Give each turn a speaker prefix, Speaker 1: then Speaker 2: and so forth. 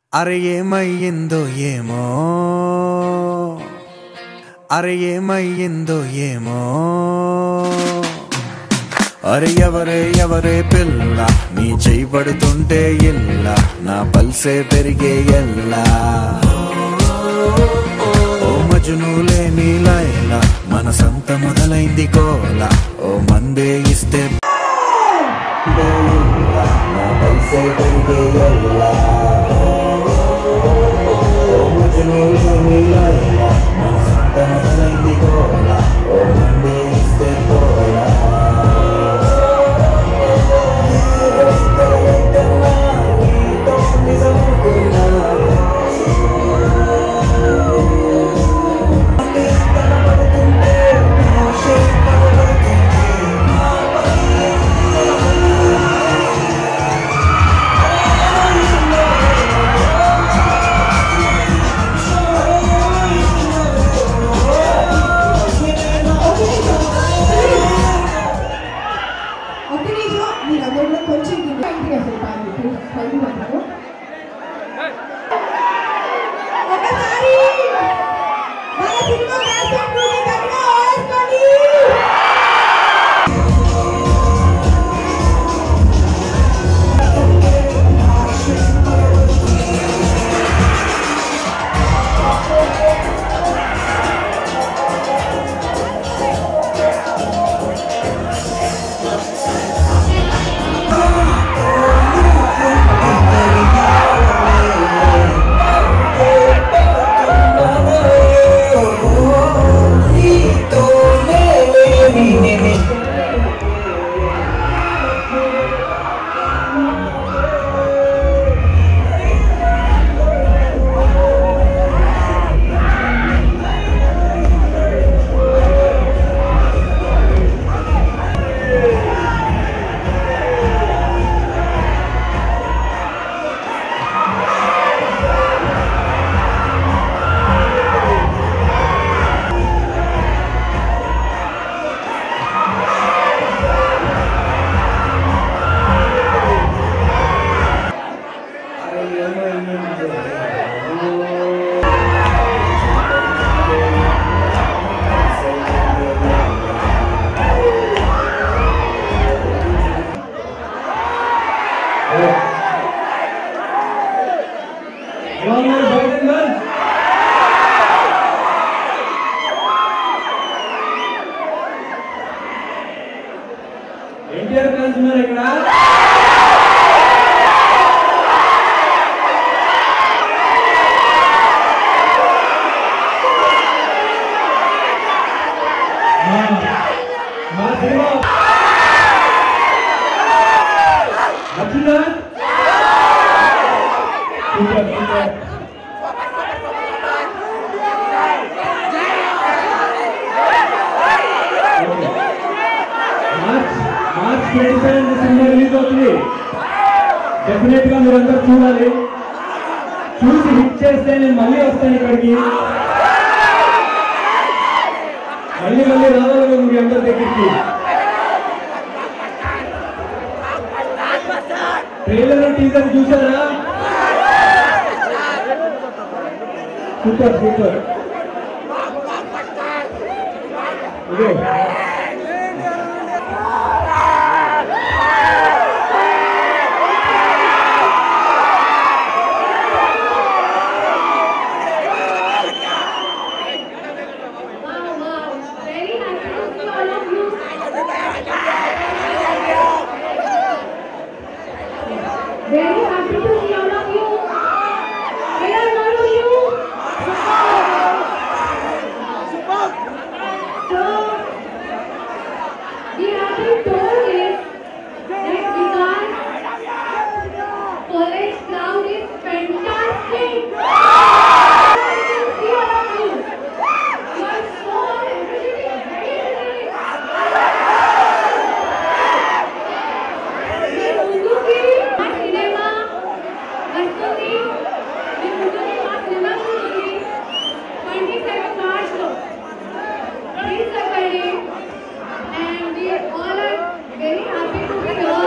Speaker 1: అరే ఏమయ్యిందో ఏమో అరే ఏమయ్యిందో ఏమో అరే ఎవరే ఎవరే పిల్ల నీ చేయి పడుతుంటే ఇల్ల నా పల్సే పెరిగే ఎల్లా ఓ మజును లేని లైలా మన సంత మొదలైంది కోల ఓ మందే ఇస్తే నా పల్సే పెరిగే ఎల్లా ఓ మజును లేని లైలా మన సంత మొదలైంది కోల ఓ మందే ఇస్తే కోలా
Speaker 2: ఒక నిమిషం మీరందరూ కొంచెం ఇంటికి అసలు పాలు పైకి మాత్రము ఒకసారి మన సినిమా క్యాసెట్ ని గట్టిగా ఓడేసుకోండి
Speaker 3: ఎన్టీఆర్ ఫ్యాన్స్ ఉన్నారు ఇక్కడ మా- మా సినిమా నచ్చిందా super super okay. March March twenty seven సినిమా రిలీజ్ అవుతుంది డెఫినెట్ గా మీరందరూ చూడాలి చూసి హిట్ చేస్తే నేను మళ్ళీ వస్తాను ఇక్కడికి మళ్ళీ మళ్ళీ రావాలి మీ అందరి దగ్గరికి ట్రైలర్ టీజర్ చూసారా సూపర్ సూపర్ ఇదో
Speaker 4: Wow, wow. Very happy to see all of you. Very happy to see all of you. Where are all of you? So, we have been told is that Vikas college crowd is fantastic. I can see all of you. You are so energetic, very energetic. మీ ముందుకి మా సినిమా వస్తుంది మీ ముందుకి మా సినిమా వస్తుంది ట్వంటీ సెవెన్ మార్చ్లో ప్లీజ్ చెప్పండి and we all are very happy to be here